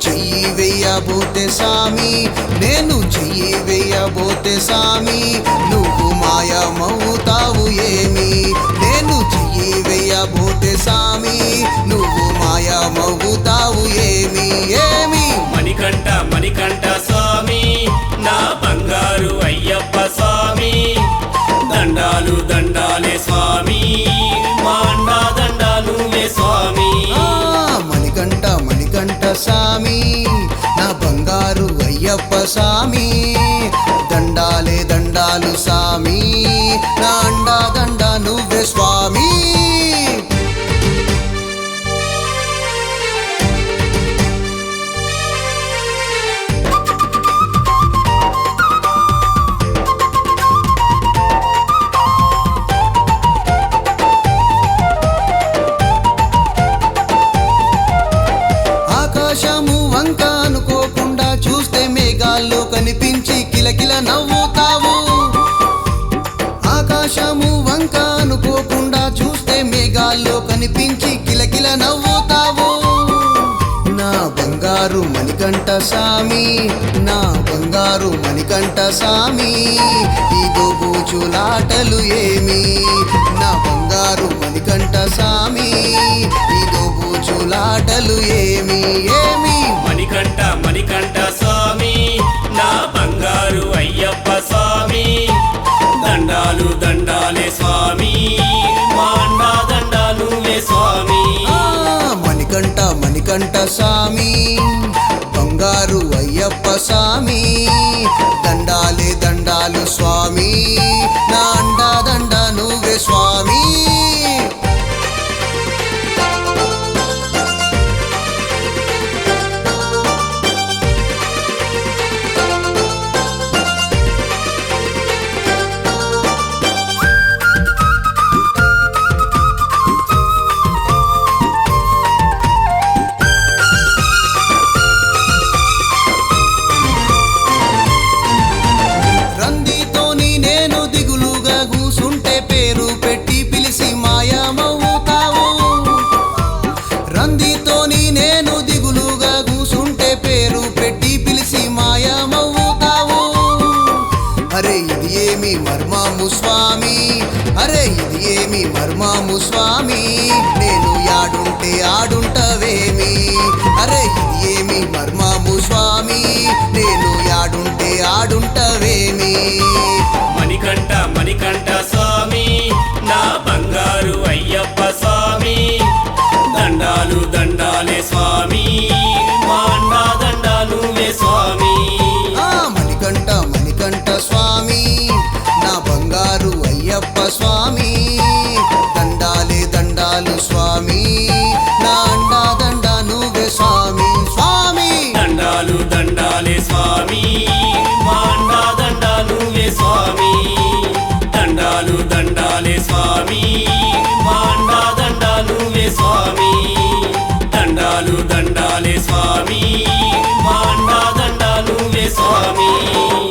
చెయ్యి వెయ్యబోతే సామి నేను చెయ్యి వెయ్యబోతే సామి నువ్వు మాయమవుతావు ఏమి నేను చెయ్యి వెయ్యబోతే సామి నువ్వు మాయమవుతావు ఏమి ఏమి మణికంఠ మణికంఠ స్వామి నా బంగారు అయ్యప్ప స్వామి దండాలు దండాలే స్వామి మా అండా దండాలు వే స్వామి ఆ, మణికంఠ మణికంఠ సామి నా బంగారు అయ్యప్ప సామి దండాలే దండాలు సామి నా అండా దండ నువ్వే స్వామి ఆకాశము వంక అనుకోకుండా చూస్తే మేఘాల్లో కనిపించి కిలకిల నవ్వుతావు ఆకాశము వంక అనుకోకుండా చూస్తే మేఘాల్లో కనిపించి కిలకిల నవ్వుతావు నా బంగారు మణికంఠ సామి నా బంగారు మణికంఠ సామి ఇదో బూచులాటలు ఏమి నా బంగారు మణికంఠ సామి ఇదో బూచులాటలు ఏమి ఏమి మణికంఠ మణికంఠ స్వామి నా బంగారు అయ్యప్ప స్వామి దండాలు దండాలే స్వామి మా అండా దండాలు వే స్వామి ఆ, మణికంఠ మణికంఠ సామి బంగారు అయ్యప్ప సామి దండాలే దండాలు స్వామి నా అండా దండ నువ్వే స్వామి రందితోని నేను దిగులుగా కూసుంటే పేరు పెట్టి పిలిచి మాయమవుతావు రందితోని నేను దిగులుగా కూసుంటే పేరు పెట్టి పిలిచి మాయమవుతావు అరే ఇది ఏమి మర్మాము స్వామి అరే ఇది ఏమి మర్మాము స్వామి నేను యాడుంటే ఆడుంటవేమి అరే ఇది ఏమి మర్మాము స్వామి నేను యాడుంటే ఆడుంటవేమి మణికంఠ మణికంఠ స్వామి నా బంగారు అయ్యప్ప స్వామి దండాలు దండాలే స్వామి మా అండా దండాలు వే స్వామి ఆ మణికంఠ మణికంఠ స్వామి నా బంగారు అయ్యప్ప స్వామి దండాలే దండాలు స్వామి నా అండా దండ నువ్వే స్వామి స్వామి దండాలు దండాలే స్వామి మా అండా దండాలు వే స్వామి దండాలు దండాలే స్వామి మా అండా దండాలు వే స్వామి దండాలు దండాలే స్వామి మా అండా దండాలు వే స్వామి